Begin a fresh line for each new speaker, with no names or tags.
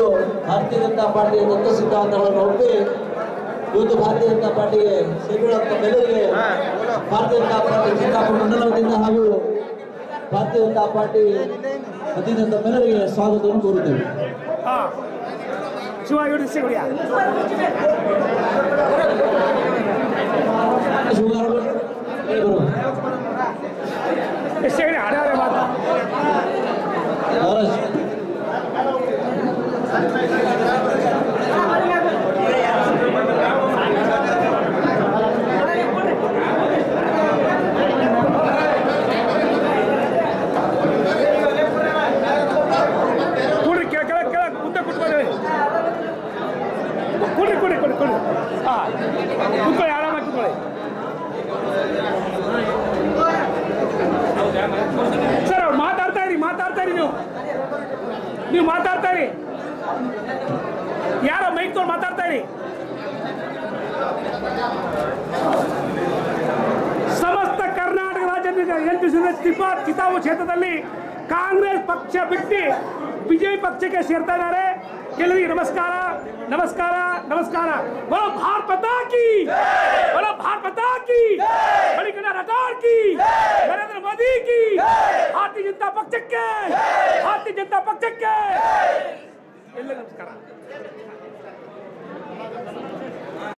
ಭಾರತೀಯ ಜನತಾ ಪಾರ್ಟಿಯ ತತ್ವ ಸಿದ್ಧಾಂತಗಳನ್ನು ಒಪ್ಪಿ ಇವತ್ತು ಭಾರತೀಯ ಜನತಾ ಪಾರ್ಟಿಗೆ ಸೇರಿರುವಂತ ಎಲ್ಲರಿಗೆ ಭಾರತೀಯ ಜನತಾ ಪಾರ್ಟಿ ಚಿತ್ತಾಪುರ ಮಂಡಲದಿಂದ ಹಾಗೂ ಭಾರತೀಯ ಜನತಾ ಪಾರ್ಟಿ ವತಿಯಿಂದ ತಮ್ಮೆಲ್ಲರಿಗೆ ಸ್ವಾಗತವನ್ನು ಕೋರುತ್ತೇವೆ
ಹಾ ಶಿವ ಇವ್ರು ಸಿಗುಡಿಯಾ
ಶಿವಗಾರರು ಇವರು
ಸಿಗುಡಿ ಹಡಾರೆ ಮಾತಾ
ಅವರ
ಕುಡ್ರಿ ಕೆಳ ಕೆಳ ಕೆಳ ಮುಂದೆ ಕುತ್ಕೊಳ್ಳಿ ಕುಡ್ರಿ ಕುಡ್ರಿ ಕುಡ್ರಿ ಕುಡ್ರಿ ಹಾ ಕುತ್ಕೊಳ್ಳಿ ಆರಾಮಾಗಿ ಕುತ್ಕೊಳ್ಳಿ ಸರ್ ಅವ್ರು ಮಾತಾಡ್ತಾ ಇರಿ ಮಾತಾಡ್ತಾ ಇರಿ ನೀವು ನೀವು ಮಾತಾಡ್ತಾ ಇರಿ ಯಾರೋ ಮೈಕ್ ತೊಗೊಂಡು ಮಾತಾಡ್ತಾ ಇರಿ ಸಮಸ್ತ ಕರ್ನಾಟಕ ರಾಜ್ಯದ ಎಂಟು ಚಿಪಾ ಚಿತಾವು ಕ್ಷೇತ್ರದಲ್ಲಿ ಕಾಂಗ್ರೆಸ್ ಪಕ್ಷ ಬಿಟ್ಟು ಬಿಜೆಪಿ ಪಕ್ಷಕ್ಕೆ ಸೇರ್ತಾ ಇದ್ದಾರೆ ಎಲ್ಲರಿಗೂ ನಮಸ್ಕಾರ ನಮಸ್ಕಾರ ನಮಸ್ಕಾರ ಬರೋ ಭಾರತ್ ಮಾತಾ ಕಿ ಬರೋ ಭಾರತ್ ಮಾತಾ ಕಿ ಬಳಿಕನ ರಟಾರ್ ಕಿ ನರೇಂದ್ರ ಮೋದಿ ಕಿ ಭಾರತೀಯ ಜನತಾ ಪಕ್ಷಕ್ಕೆ ಭಾರತೀಯ ಜನತಾ ಪಕ್ಷಕ್ಕೆ ಎಲ್ಲರಿಗೂ ನಮಸ್ಕಾರ